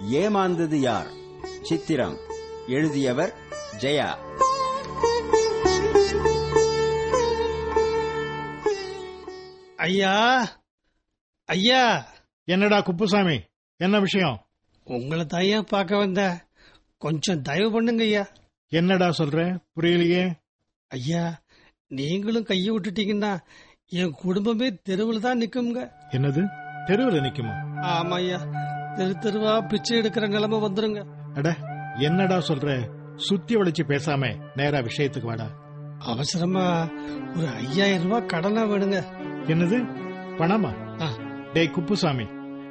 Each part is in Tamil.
ஏமாந்தது யார் சித்திரம் எழுதியவர் ஜெயா ஐயா ஐயா என்னடா குப்புசாமி என்ன விஷயம் உங்களை தாயா பார்க்க வந்த கொஞ்சம் தயவு பண்ணுங்க ஐயா என்னடா சொல்ற புரியலையே ஐயா நீங்களும் கையை விட்டுட்டீங்கன்னா என் குடும்பமே தெருவில் தான் நிக்குங்க என்னது தெருவில் நிக்குமா ஆமா ஐயா தெரு தெருவா பிச்சை எடுக்கிற நிலைமை வந்துருங்க அட என்னடா சொல்ற சுத்தி வளைச்சு பேசாம நேரா விஷயத்துக்கு வாடா அவசரமா ஒரு ஐயாயிரம் ரூபாய் கடனா வேணுங்க என்னது பணமா ஆ. டேய் குப்புசாமி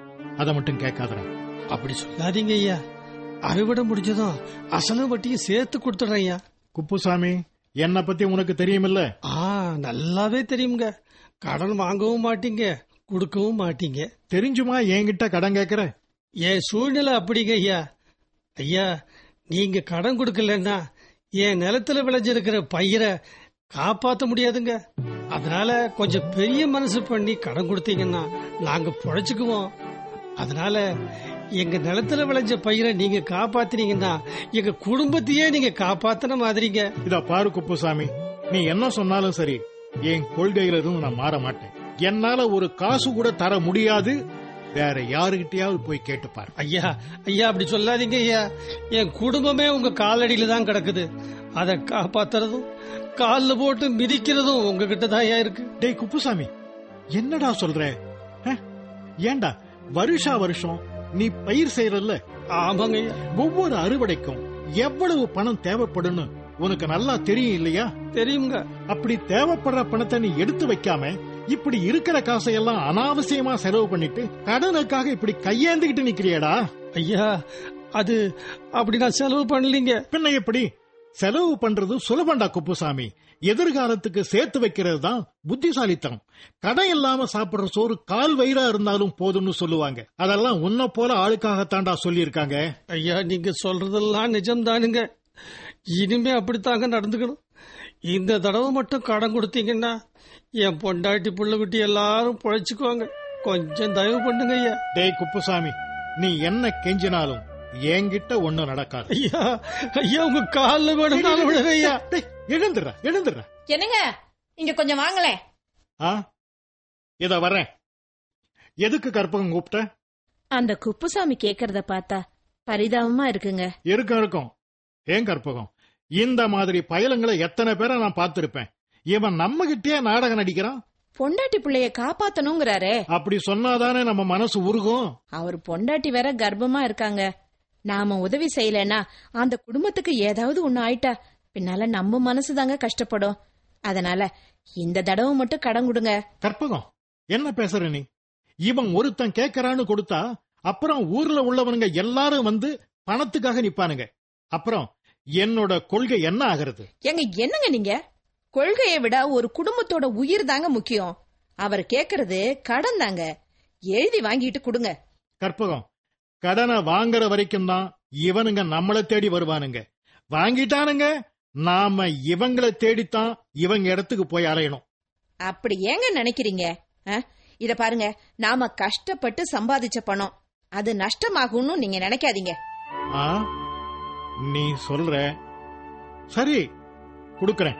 அத மட்டும் கேட்காதடா அப்படி சொல்லாதீங்க ஐயா அறுவடை முடிஞ்சதும் அசலும் வட்டியும் சேர்த்து கொடுத்துட்றேன் ஐயா குப்புசாமி என்ன பத்தி உனக்கு தெரியுமில்ல ஆ நல்லாவே தெரியுங்க கடன் வாங்கவும் மாட்டீங்க கொடுக்கவும் மாட்டீங்க தெரிஞ்சுமா என்கிட்ட கடன் கேக்குற என் சூழ்நிலை அப்படிங்க ஐயா ஐயா நீங்க கடன் கொடுக்கலன்னா என் நிலத்துல விளைஞ்சிருக்கிற பயிரை காப்பாத்த முடியாதுங்க அதனால கொஞ்சம் பெரிய மனசு பண்ணி கடன் கொடுத்தீங்கன்னா நாங்க பொழைச்சுக்குவோம் அதனால எங்க நிலத்துல விளைஞ்ச பயிரை நீங்க காப்பாத்தினீங்கன்னா எங்க குடும்பத்தையே நீங்க காப்பாத்தின மாதிரிங்க இத பாரு குப்புசாமி நீ என்ன சொன்னாலும் சரி என் கொள்கையில இருந்து நான் மாற மாட்டேன் என்னால ஒரு காசு கூட தர முடியாது வேற யாருகிட்டயாவது போய் கேட்டு பாரு ஐயா ஐயா அப்படி சொல்லாதீங்க ஐயா என் குடும்பமே உங்க காலடியில தான் கிடக்குது அதை காப்பாத்துறதும் காலில் போட்டு மிதிக்கிறதும் உங்ககிட்ட தான் ஐயா இருக்கு டேய் குப்புசாமி என்னடா சொல்ற அஹ்? ஏன்டா வருஷா வருஷம் நீ பயிர் செய்யறல்ல ஆமாங்க ஐயா ஒவ்வொரு அறுவடைக்கும் எவ்வளவு பணம் தேவைப்படும்னு உனக்கு நல்லா தெரியும் இல்லையா தெரியுங்க அப்படி தேவைப்படுற பணத்தை நீ எடுத்து வைக்காம இப்படி இருக்கிற காசையெல்லாம் அனாவசியமா செலவு பண்ணிட்டு கடனுக்காக இப்படி கையேந்துகிட்டு நிக்கிறியடா ஐயா அது அப்படி நான் செலவு பண்ணலீங்க பின்ன எப்படி செலவு பண்றது சுலபண்டா குப்புசாமி எதிர்காலத்துக்கு சேர்த்து வைக்கிறது தான் புத்திசாலித்தனம் கடன் இல்லாம சாப்பிடுற சோறு கால் வயிறா இருந்தாலும் போதும்னு சொல்லுவாங்க அதெல்லாம் உன்னை போல ஆளுக்காகத்தான்டா சொல்லியிருக்காங்க ஐயா நீங்க சொல்றதெல்லாம் நிஜம்தானுங்க இனிமே அப்படித்தாங்க நடந்துக்கணும் இந்த தடவை மட்டும் கடன் கொடுத்தீங்கன்னா என் பொண்டாட்டி புள்ள குட்டி எல்லாரும் பொழைச்சுக்குவாங்க கொஞ்சம் தயவு பண்ணுங்க ஐயா டேய் குப்புசாமி நீ என்ன கெஞ்சினாலும் என்கிட்ட ஒண்ணும் நடக்காது ஐயா ஐயா உங்க காலில் வேணும்னாலும் விடுங்க ஐயா டேய், எழுந்துடுறா எழுந்துடுறா என்னங்க இங்க கொஞ்சம் வாங்களேன் ஆ இத வரேன் எதுக்கு கற்பகம் கூப்பிட்ட அந்த குப்புசாமி கேக்குறத பார்த்தா பரிதாபமா இருக்குங்க இருக்கும் இருக்கும் ஏன் கற்பகம் இந்த மாதிரி பயலுங்களை எத்தனை பேரை நான் பார்த்திருப்பேன் இவன் நம்ம கிட்டே நாடகம் நடிக்கிறான் பொண்டாட்டி பிள்ளைய காப்பாத்தணுங்கிறாரே அப்படி சொன்னாதானே நம்ம மனசு உருகும் அவர் பொண்டாட்டி வேற கர்ப்பமா இருக்காங்க நாம உதவி செய்யலனா அந்த குடும்பத்துக்கு ஏதாவது ஒண்ணு ஆயிட்டா பின்னால நம்ம மனசு தாங்க கஷ்டப்படும் அதனால இந்த தடவை மட்டும் கடன் கொடுங்க கற்பகம் என்ன பேசுற நீ இவன் ஒருத்தன் கேட்கறான்னு கொடுத்தா அப்புறம் ஊர்ல உள்ளவனுங்க எல்லாரும் வந்து பணத்துக்காக நிப்பானுங்க அப்புறம் என்னோட கொள்கை என்ன ஆகிறது எங்க என்னங்க நீங்க கொள்கையை விட ஒரு குடும்பத்தோட உயிர் தாங்க முக்கியம் அவர் கேக்குறது கடன் தாங்க எழுதி வாங்கிட்டு கொடுங்க கற்பகம் கடனை வாங்குற வரைக்கும் தான் இவனுங்க நம்மளை தேடி வருவானுங்க வாங்கிட்டானுங்க நாம இவங்களை தேடித்தான் இவங்க இடத்துக்கு போய் அலையணும் அப்படி ஏங்க நினைக்கிறீங்க ஆ? இத பாருங்க நாம கஷ்டப்பட்டு சம்பாதிச்ச பணம் அது நஷ்டமாகும்னு நீங்க நினைக்காதீங்க ஆ நீ சொல்ற சரி கொடுக்கறேன்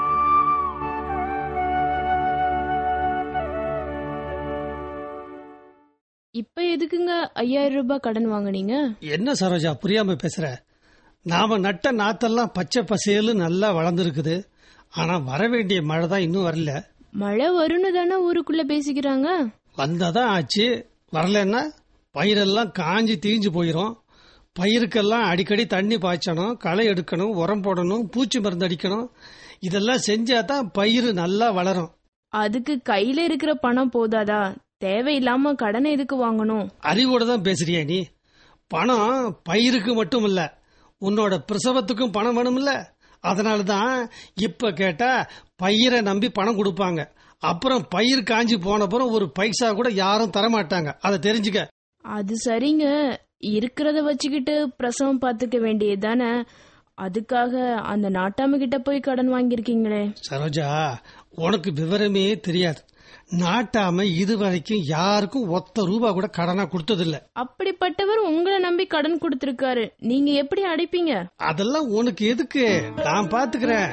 இப்ப எதுக்குங்க ஐயாயிரம் ரூபாய் கடன் வாங்குனீங்க என்ன சரோஜா புரியாம பேசுற நாம நட்ட நாத்தெல்லாம் பச்சை பசேலு நல்லா வளர்ந்துருக்குது ஆனா வர வேண்டிய மழை தான் இன்னும் வரல மழை வரும்னு தானே ஊருக்குள்ள பேசிக்கிறாங்க வந்தாதான் ஆச்சு வரலன்னா பயிரெல்லாம் காஞ்சி தீஞ்சு போயிடும் பயிருக்கெல்லாம் அடிக்கடி தண்ணி பாய்ச்சணும் களை எடுக்கணும் உரம் போடணும் பூச்சி மருந்து அடிக்கணும் இதெல்லாம் செஞ்சா தான் பயிர் நல்லா வளரும் அதுக்கு கையில இருக்கிற பணம் போதாதா தேவையில்லாம கடனை எதுக்கு வாங்கணும் அறிவோட தான் பேசுறியா நீ பணம் பயிருக்கு மட்டும் இல்ல உன்னோட பிரசவத்துக்கும் பணம் வேணும்ல அதனால தான் இப்ப கேட்டா பயிரை நம்பி பணம் கொடுப்பாங்க அப்புறம் பயிர் காஞ்சி போன அப்புறம் ஒரு பைசா கூட யாரும் தரமாட்டாங்க அதை தெரிஞ்சுக்க அது சரிங்க இருக்கிறத வச்சுக்கிட்டு பிரசவம் பார்த்துக்க வேண்டியது தானே அதுக்காக அந்த நாட்டாம கிட்ட போய் கடன் வாங்கியிருக்கீங்களே சரோஜா உனக்கு விவரமே தெரியாது நாட்டாம இதுவரைக்கும் யாருக்கும் ஒத்த ரூபா கூட கடனா கொடுத்ததில்ல அப்படிப்பட்டவர் உங்களை நம்பி கடன் கொடுத்திருக்காரு நீங்க எப்படி அடைப்பீங்க அதெல்லாம் உனக்கு எதுக்கு நான் பாத்துக்கிறேன்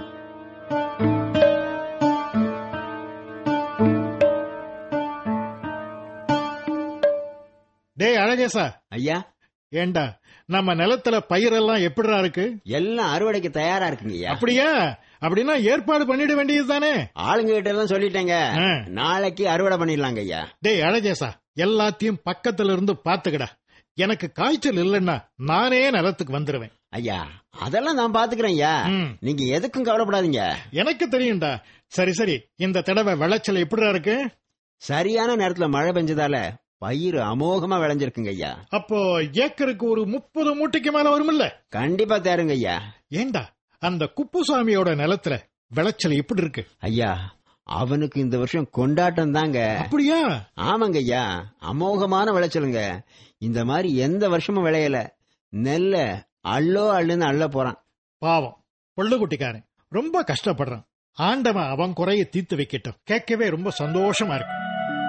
டேய் அழகேசா ஐயா ஏண்டா நம்ம நிலத்துல பயிரெல்லாம் எப்படிடா இருக்கு எல்லாம் அறுவடைக்கு தயாரா இருக்குங்க ஐயா அப்படியா அப்படின்னா ஏற்பாடு பண்ணிட வேண்டியது தானே ஆளுங்க கிட்ட எல்லாம் சொல்லிட்டேங்க ஆ. நாளைக்கு அறுவடை பண்ணிடலாங்க ஐயா டேய் அழகேசா எல்லாத்தையும் பக்கத்துல இருந்து பாத்துக்கடா எனக்கு காய்ச்சல் இல்லைன்னா நானே நிலத்துக்கு வந்துருவேன் ஐயா அதெல்லாம் நான் பாத்துக்கிறேன் ஐயா ம். நீங்க எதுக்கும் கவலைப்படாதீங்க எனக்கு தெரியும்டா சரி சரி இந்த தடவை விளைச்சல் எப்படிடா இருக்கு சரியான நேரத்துல மழை பெஞ்சதால பயிர் அமோகமா விளைஞ்சிருக்குங்க ஐயா அப்போ ஏக்கருக்கு ஒரு முப்பது மூட்டைக்கு மேல வரும்ல கண்டிப்பா தேருங்க ஐயா ஏண்டா அந்த குப்புசாமியோட நிலத்துல விளைச்சல் எப்படி இருக்கு ஐயா அவனுக்கு இந்த வருஷம் கொண்டாட்டம் தாங்க அப்படியா ஆமாங்க ஐயா அமோகமான விளைச்சலுங்க இந்த மாதிரி எந்த வருஷமும் விளையல நெல்ல அள்ளோ அள்ளுன்னு அள்ள போறான் பாவம் பொள்ளுக்குட்டிக்காரன் ரொம்ப கஷ்டப்படுறான் ஆண்டவன் அவன் குறைய தீர்த்து வைக்கட்டும் கேட்கவே ரொம்ப சந்தோஷமா இருக்கு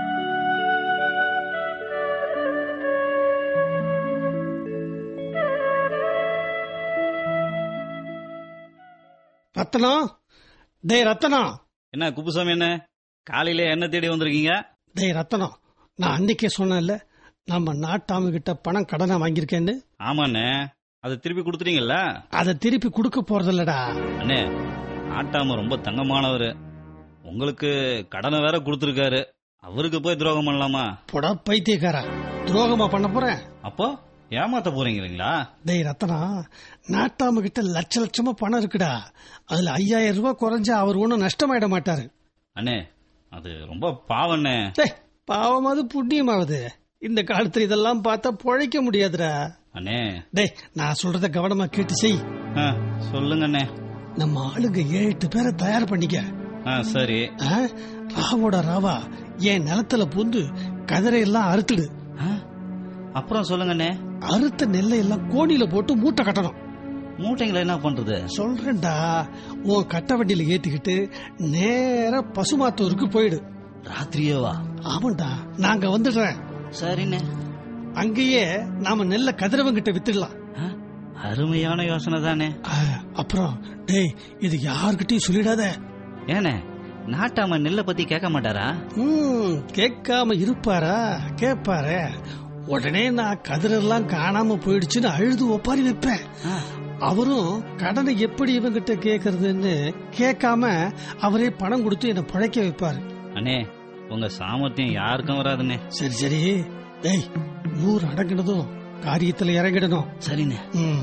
ரத்தனம் டேய் ரத்தனம் என்ன குப்புசாமி என்ன காலையில என்ன தேடி வந்திருக்கீங்க டேய் ரத்தனம் நான் அன்னைக்கே சொன்னேன்ல நம்ம நாட்டாம கிட்ட பணம் கடனை வாங்கியிருக்கேன்னு ஆமாண்ணே அதை திருப்பி கொடுத்துட்டீங்கல்ல அதை திருப்பி கொடுக்க போறதில்லடா அண்ணே ஆட்டாம ரொம்ப தங்கமானவர் உங்களுக்கு கடனை வேற கொடுத்துருக்காரு அவருக்கு போய் துரோகம் பண்ணலாமா போடா பைத்தியக்காரா துரோகமா பண்ண போறேன் அப்போ ஏமாத்த போறீங்களா டேய் ரத்தனா நாட்டாம கிட்ட லட்ச லட்சமா பணம் இருக்குடா அதுல ஐயாயிரம் ரூபாய் குறைஞ்சா அவர் ஒன்றும் நஷ்டமாயிட மாட்டாரு அண்ணே அது ரொம்ப பாவண்ணே டேய் பாவமாவது புண்ணியமாவது இந்த காலத்துல இதெல்லாம் பார்த்தா பொழைக்க முடியாதுடா அண்ணே டேய் நான் சொல்றத கவனமா கேட்டு செய் ஆ, சொல்லுங்க அண்ணே நம்ம ஆளுங்க ஏழு எட்டு பேரை தயார் பண்ணிக்க ஆ சரி ஆ? ராவோட ராவா என் நிலத்துல பூந்து கதிரையெல்லாம் அறுத்துடு ஆ, அப்புறம் சொல்லுங்க அண்ணே அறுத்த நெல்லை எல்லாம் கோணியில போட்டு மூட்டை கட்டணும் மூட்டைங்களை என்ன பண்றது சொல்றேன்டா உன் கட்ட வண்டியில ஏத்திக்கிட்டு நேரா பசுமாத்தூருக்கு போயிடு ராத்திரியேவா ஆமாண்டா நாங்க வந்துடுறேன் சரிண்ணே அங்கேயே நாம நெல்ல கதிரவங்கிட்ட வித்துடலாம் ஆ, அருமையான யோசனை தானே ஆ, அப்புறம் டேய் இது யாருக்கிட்டையும் சொல்லிடாத ஏண்ணே நாட்டாம நெல்லை பத்தி கேட்க மாட்டாரா ம் கேட்காம இருப்பாரா கேட்பாரே உடனே நான் கதிரெல்லாம் காணாம போயிடுச்சுன்னு அழுது ஒப்பாரி வைப்பேன் ஆ, அவரும் கடனை எப்படி இவங்கிட்ட கேக்குறதுன்னு கேட்காம அவரே பணம் கொடுத்து என்ன பழைக்க வைப்பாரு அண்ணே உங்க சாமர்த்தியம் யாருக்கும் வராதுண்ணே சரி சரி டேய் ஊர் அடங்கினதும் காரியத்துல இறங்கிடணும் சரிண்ணே ம்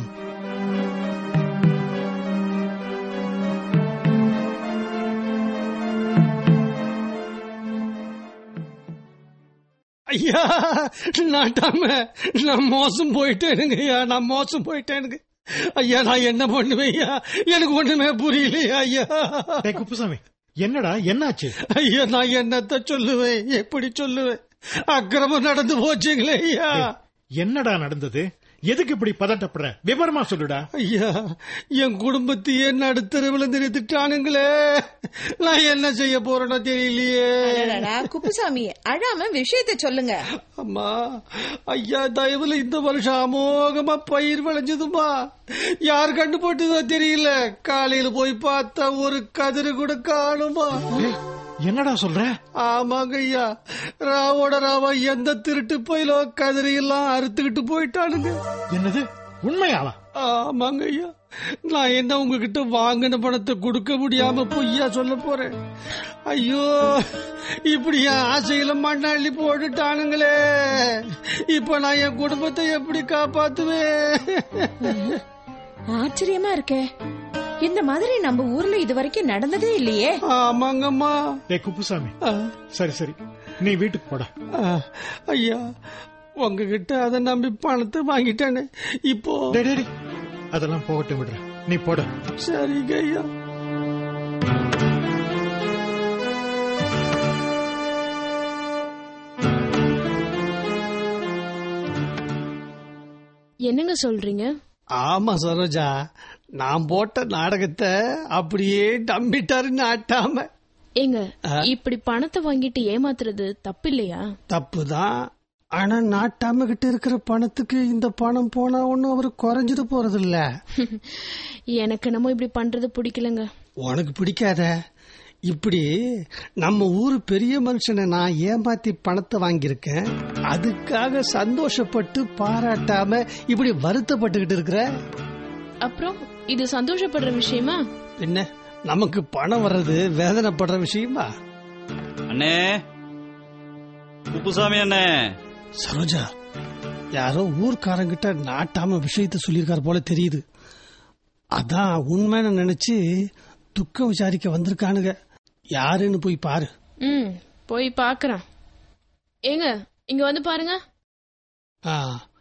ஐயா நாட்டாம நான் மோசம் போயிட்டேனுங்க ஐயா நான் மோசம் போயிட்டேனுங்க ஐயா நான் என்ன பண்ணுவேன் ஐயா எனக்கு ஒண்ணுமே புரியலையா ஐயா டேய் குப்புசாமி என்னடா என்னாச்சு ஐயா நான் என்னத்த சொல்லுவேன் எப்படி சொல்லுவேன் அக்கிரமம் நடந்து போச்சுங்களே ஐயா என்னடா நடந்தது எதுக்கு இப்படி பதட்டப்படுற விவரமா சொல்லுடா ஐயா என் குடும்பத்தையே நடுத்தரவுல நிறுத்திட்டானுங்களே நான் என்ன செய்ய போறேனோ தெரியலையே அடடடா, குப்புசாமி அழாம விஷயத்தை சொல்லுங்க அம்மா ஐயா தயவுல இந்த வருஷம் அமோகமா பயிர் விளைஞ்சதுமா யார் கண்டு போட்டதோ தெரியல காலையில போய் பார்த்தா ஒரு கதிரு கூட காணுமா ஏய், என்னடா சொல்ற ஆமாங்க ஐயா ராவோட ராவா எந்த திருட்டு போயிலோ கதிரி எல்லாம் அறுத்துக்கிட்டு போயிட்டானுங்க என்னது உண்மையாவா ஆமாங்க ஐயா நான் என்ன உங்ககிட்ட வாங்கின பணத்தை கொடுக்க முடியாம பொய்யா சொல்ல போறேன் ஐயோ இப்படி என் ஆசையில மண்ணள்ளி போட்டுட்டானுங்களே இப்ப நான் என் குடும்பத்தை எப்படி காப்பாத்துவேன் ஆச்சரியமா இருக்கே இந்த மாதிரி நம்ம ஊர்ல இது வரைக்கும் நடந்ததே இல்லையே ஆமாங்கம்மா டேய் குப்புசாமி ஆ, சரி சரி நீ வீட்டுக்கு போடா ஆ, ஐயா உங்ககிட்ட அதை நம்பி பணத்தை வாங்கிட்டேனே இப்போ டேய், டேய், டேய். அதெல்லாம் போகட்டும் விடுறேன் நீ போட சரிங்க ஐயா என்னங்க சொல்றீங்க ஆமா சரோஜா நான் போட்ட நாடகத்தை அப்படியே நம்பிட்டாரு நாட்டாம ஏங்க ஆ. இப்படி பணத்தை வாங்கிட்டு ஏமாத்துறது தப்பு இல்லையா தப்புதான் ஆனா நாட்டாம கிட்ட இருக்கிற பணத்துக்கு இந்த பணம் போனா ஒன்னும் அவரு குறைஞ்சிட்டு போறது இல்ல எனக்கு என்னமோ இப்படி பண்றது பிடிக்கலங்க உனக்கு பிடிக்காத இப்படி நம்ம ஊரு பெரிய மனுஷனை நான் ஏமாத்தி பணத்தை வாங்கியிருக்கேன் அதுக்காக சந்தோஷப்பட்டு பாராட்டாம இப்படி வருத்தப்பட்டுக்கிட்டு இருக்கிற அப்புறம் இது சந்தோஷப்படுற விஷயமா பின்ன நமக்கு பணம் வர்றது வேதனைப்படுற விஷயமா அண்ணே குப்புசாமி அண்ணே சரோஜா யாரோ ஊர்க்காரங்கிட்ட நாட்டாம விஷயத்த சொல்லியிருக்காரு போல தெரியுது அதான் உண்மைன்னு நினைச்சு துக்கம் விசாரிக்க வந்திருக்கானுங்க யாருன்னு போய் பாரு ம் போய் பாக்குறேன் ஏங்க இங்க வந்து பாருங்க ஆ.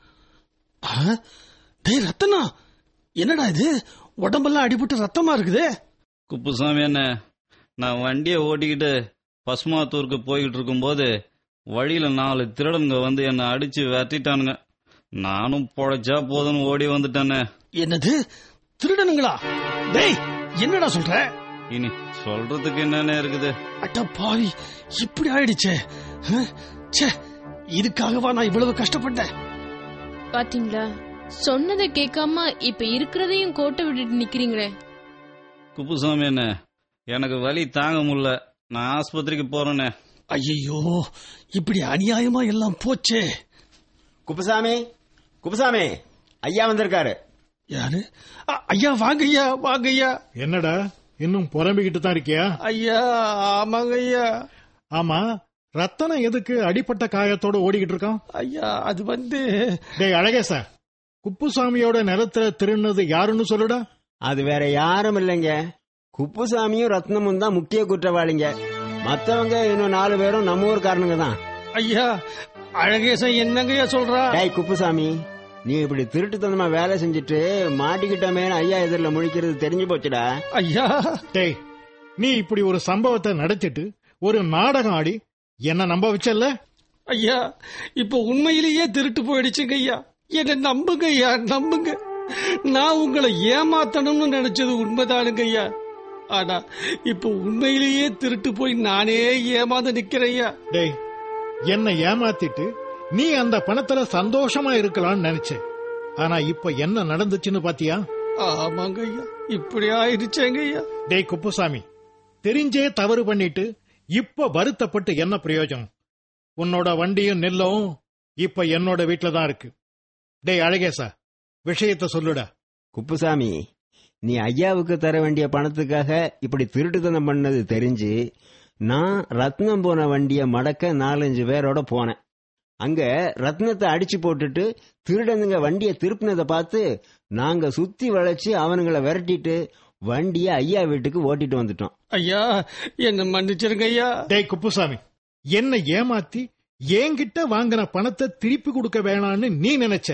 ஆ? டேய் ரத்தனா என்னடா இது உடம்பெல்லாம் அடிபட்டு ரத்தமா இருக்குது குப்புசாமி அண்ணே நான் வண்டியை ஓட்டிக்கிட்டு பசுமாத்தூருக்கு போய்கிட்டு இருக்கும்போது வழியில நாலு திருடனுங்க வந்து என்னை அடிச்சு விரட்டிட்டானுங்க நானும் பொழைச்சா போதும்னு ஓடி வந்துட்டேனே என்னது திருடனுங்களா டேய் என்னடா சொல்ற இனி சொல்றதுக்கு என்னென்ன இருக்குது அட்ட பாவி இப்படி ஆயிடுச்சே ஆ? ச்சே இதுக்காகவா நான் இவ்வளவு கஷ்டப்பட்டேன் பாத்தீங்களா சொன்னதை கேட்காம இப்ப இருக்கிறதையும் கோட்டை விட்டுட்டு நிக்கிறீங்களே குப்புசாமி அண்ணே எனக்கு வலி தாங்க முடியல நான் ஆஸ்பத்திரிக்கு போறேனே ஐயோ இப்படி அநியாயமா எல்லாம் போச்சே குப்புசாமி குப்புசாமி ஐயா வந்திருக்காரு யாரு அ- ஐயா வாங்க ஐயா வாங்க ஐயா என்னடா இன்னும் புலம்பிக்கிட்டு தான் இருக்கியா ஐயா ஆமாங்க ஐயா ஆமா ரத்தனம் எதுக்கு அடிப்பட்ட காயத்தோட ஓடிக்கிட்டு இருக்கான் ஐயா அது வந்து டேய் அழகேசா குப்புசாமியோட நிலத்துல திருநது யாருன்னு சொல்லுடா அது வேற யாரும் இல்லைங்க குப்புசாமியும் ரத்னமும் தான் முக்கிய குற்றவாளிங்க மத்தவங்க இன்னும் நாலு பேரும் நம்ம ஊர்க்காரனுங்க தான் ஐயா அழகேசன் என்னங்கய்யா சொல்றா டேய் குப்புசாமி நீ இப்படி திருட்டுத்தனமா வேலை செஞ்சுட்டு மாட்டிக்கிட்டோமேனு ஐயா எதிரில் முழிக்கிறது தெரிஞ்சு போச்சுடா ஐயா டேய் நீ இப்படி ஒரு சம்பவத்தை நடத்திட்டு ஒரு நாடகம் ஆடி என்ன நம்ப வச்சல்ல ஐயா இப்ப உண்மையிலேயே திருட்டு போயிடுச்சுங்க ஐயா என்ன நம்புங்க ஐயா நம்புங்க நான் உங்களை ஏமாத்தணும்னு நினைச்சது உண்மைதானுங்க ஐயா ஆனா இப்ப உண்மையிலேயே திருட்டு போய் நானே ஏமாந்து நிக்கிறேன் ஐயா டேய் என்னை ஏமாத்திட்டு நீ அந்த பணத்துல சந்தோஷமா இருக்கலாம்னு நினைச்ச ஆனா இப்ப என்ன நடந்துச்சுன்னு பாத்தியா ஆமாங்க ஐயா இப்படி ஆயிடுச்சேங்க ஐயா டேய் குப்புசாமி தெரிஞ்சே தவறு பண்ணிட்டு இப்ப வருத்தப்பட்டு என்ன பிரயோஜனம் உன்னோட வண்டியும் நெல்லும் இப்ப என்னோட வீட்ல தான் இருக்கு டேய் அழகேசா விஷயத்த சொல்லுடா குப்புசாமி நீ ஐயாவுக்கு தர வேண்டிய பணத்துக்காக இப்படி திருட்டுத்தனம் பண்ணது தெரிஞ்சு நான் ரத்னம் போன வண்டிய மடக்க நாலஞ்சு பேரோட போனேன் அங்க ரத்னத்தை அடிச்சு போட்டுட்டு திருடனுங்க வண்டியை திருப்பினதை பார்த்து நாங்க சுத்தி வளைச்சு அவனுங்கள விரட்டிட்டு வண்டிய ஐயா வீட்டுக்கு ஓட்டிட்டு வந்துட்டோம் ஐயா என்ன மன்னிச்சிருங்க ஐயா டேய் குப்புசாமி என்னை ஏமாத்தி என்கிட்ட வாங்கின பணத்தை திருப்பி கொடுக்க வேணான்னு நீ நினைச்ச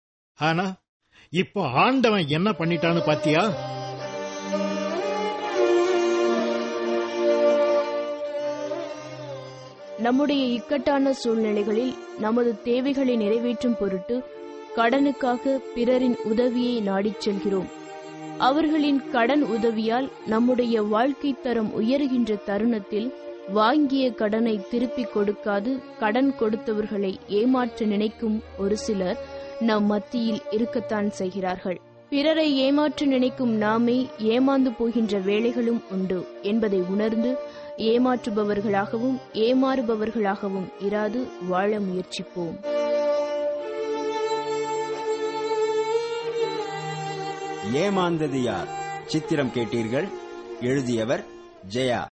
ஆனா இப்போ ஆண்டவன் என்ன பண்ணிட்டான்னு பாத்தியா நம்முடைய இக்கட்டான சூழ்நிலைகளில் நமது தேவைகளை நிறைவேற்றும் பொருட்டு கடனுக்காக பிறரின் உதவியை நாடிச் செல்கிறோம் அவர்களின் கடன் உதவியால் நம்முடைய வாழ்க்கை தரம் உயருகின்ற தருணத்தில் வாங்கிய கடனை திருப்பிக் கொடுக்காது கடன் கொடுத்தவர்களை ஏமாற்ற நினைக்கும் ஒரு சிலர் நம் மத்தியில் இருக்கத்தான் செய்கிறார்கள் பிறரை ஏமாற்ற நினைக்கும் நாமே ஏமாந்து போகின்ற வேளைகளும் உண்டு என்பதை உணர்ந்து ஏமாற்றுபவர்களாகவும் ஏமாறுபவர்களாகவும் இராது வாழ முயற்சிப்போம் ஏமாந்தது யார் சித்திரம் கேட்டீர்கள் எழுதியவர் ஜெயா